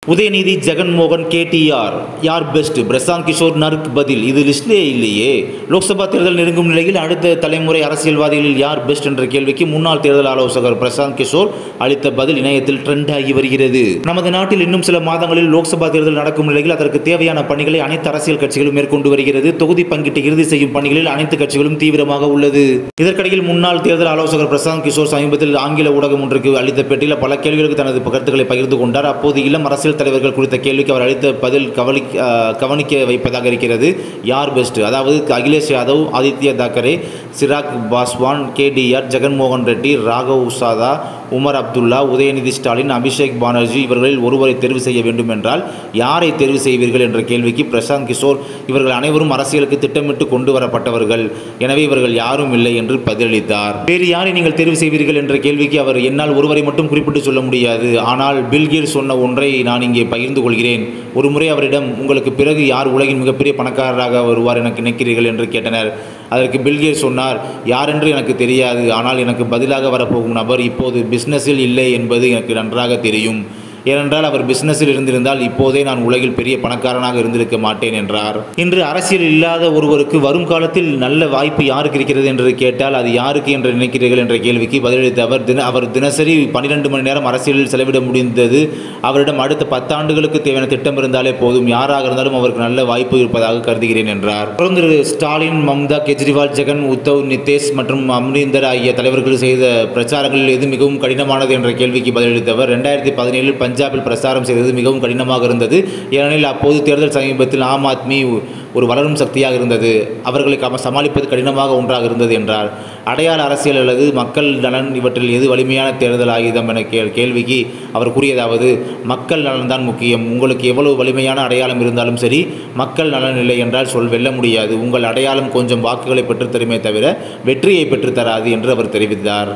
Udhayanidhi Jaganmohan K T R யார் best Prashant Kishor நர்க் பதில் இது லிஸ்ட்லேயே இல்லையே லோக்சபா தேர்தல் நெருங்கும் நிலையில் அடுத்த தலைமுறை அரசியல்வாதிகளில் யார் பெஸ்ட் என்ற கேள்விக்கு முன்னாள் தேர்தல் ஆலோசகர் பிரசாந்த் கிஷோர் அளித்த பதில் இணையத்தில் ட்ரெண்ட் ஆகி வருகிறது நமது நாட்டில் இன்னும் சில மாதங்களில் லோக்சபா தேர்தல் நடக்கும் நிலையில் அதற்கு தேவையான பணிகளை அனைத்து அரசியல் கட்சிகளும் மேற்கொண்டு வருகிறது தொகுதி பங்கீட்டை இறுதி செய்யும் பணிகளில் அனைத்து கட்சிகளும் தீவிரமாக உள்ளது இதற்கிடையில் முன்னாள் தேர்தல் ஆலோசகர் பிரசாந்த் கிஷோர் சமீபத்தில் ஆங்கில ஊடகம் ஒன்றுக்கு அளித்த பேட்டியில் பல கேள்விகளுக்கு தனது கருத்துக்களை பகிர்ந்து கொண்டார் அப்போது இளம் அரசியல் தலைவர்கள் குறித்த கேள்விக்கு அவர் அளித்த பதில் கவனி அஹ், கவனிக்க வைப்பதாக இருக்கிறது யார் பெஸ்ட் அதாவது அகிலேஷ் யாதவ் ஆதித்ய தாக்கரே சிராக் பாஸ்வான் கேடிஆர் ஜெகன்மோகன் ரெட்டி ராகவ் உசாதா உமர் அப்துல்லா உதயநிதி ஸ்டாலின் அபிஷேக் பானர்ஜி இவர்களில் ஒருவரை தேர்வு செய்ய வேண்டும் என்றால் யாரை தேர்வு செய்வீர்கள் என்ற கேள்விக்கு பிரசாந்த் கிஷோர் இவர்கள் அனைவரும் அரசியலுக்கு திட்டமிட்டு கொண்டு வரப்பட்டவர்கள் எனவே இவர்கள் யாரும் இல்லை என்று பதிலளித்தார் வேறு யாரை நீங்கள் தேர்வு செய்வீர்கள் என்ற கேள்விக்கு அவர் என்னால் ஒருவரை மட்டும் குறிப்பிட்டு சொல்ல முடியாது ஆனால் பில்கேட் சொன்ன ஒன்றை நான் இங்கே பகிர்ந்து கொள்கிறேன் ஒரு முறை அவரிடம் உங்களுக்கு பிறகு யார் உலகின் மிகப்பெரிய பணக்காரராக வருவார் எனக்கு நினைக்கிறீர்கள் என்று கேட்டனர் அதற்கு பில்கேட் சொன்னார் யாரென்று எனக்கு தெரியாது ஆனால் எனக்கு பதிலாக வரப்போகும் நபர் இப்போது பிஸ்னஸில் இல்லை என்பது எனக்கு நன்றாக தெரியும் ஏனென்றால் அவர் பிசினஸில் இருந்திருந்தால் இப்போதே நான் உலகில் பெரிய பணக்காரனாக இருந்திருக்க மாட்டேன் என்றார் இன்று அரசியல் இல்லாத ஒருவருக்கு வரும் காலத்தில் நல்ல வாய்ப்பு யாருக்கு இருக்கிறது என்று கேட்டால் அது யாருக்கு என்று நினைக்கிறீர்கள் என்ற கேள்விக்கு பதிலளித்த அவர் தின அவர் தினசரி பன்னிரெண்டு மணி நேரம் அரசியலில் செலவிட முடிந்தது அவரிடம் அடுத்த பத்தாண்டுகளுக்கு தேவையான திட்டம் இருந்தாலே போதும் யாராக இருந்தாலும் அவருக்கு நல்ல வாய்ப்பு இருப்பதாக கருதுகிறேன் என்றார் தொடர்ந்து ஸ்டாலின் மம்தா கெஜ்ரிவால் ஜெகன் உத்தவ் நிதேஷ் மற்றும் அம்ரீந்தர் ஆகிய தலைவர்கள் செய்த பிரச்சாரங்களில் எது மிகவும் கடினமானது என்ற கேள்விக்கு பதிலளித்தவர் ரெண்டாயிரத்தி பதினேழில் பஞ்சாபில் பிரச்சாரம் செய்தது மிகவும் கடினமாக இருந்தது ஏனெனில் அப்போது தேர்தல் சமீபத்தில் ஆம் ஆத்மி ஒரு வளரும் சக்தியாக இருந்தது அவர்களை கம- சமாளிப்பது கடினமாக ஒன்றாக இருந்தது என்றார் அடையாள அரசியல் அல்லது மக்கள் நலன் இவற்றில் எது வலிமையான தேர்தல் ஆயுதம் என கே கேள்விக்கு அவர் கூறியதாவது மக்கள் நலன்தான் முக்கியம் உங்களுக்கு எவ்வளவு வலிமையான அடையாளம் இருந்தாலும் சரி மக்கள் நலன் இல்லை என்றால் சொல் வெல்ல முடியாது உங்கள் அடையாளம் கொஞ்சம் வாக்குகளை பெற்றுத்தருமே தவிர வெற்றியை பெற்றுத்தராது என்று அவர் தெரிவித்தார்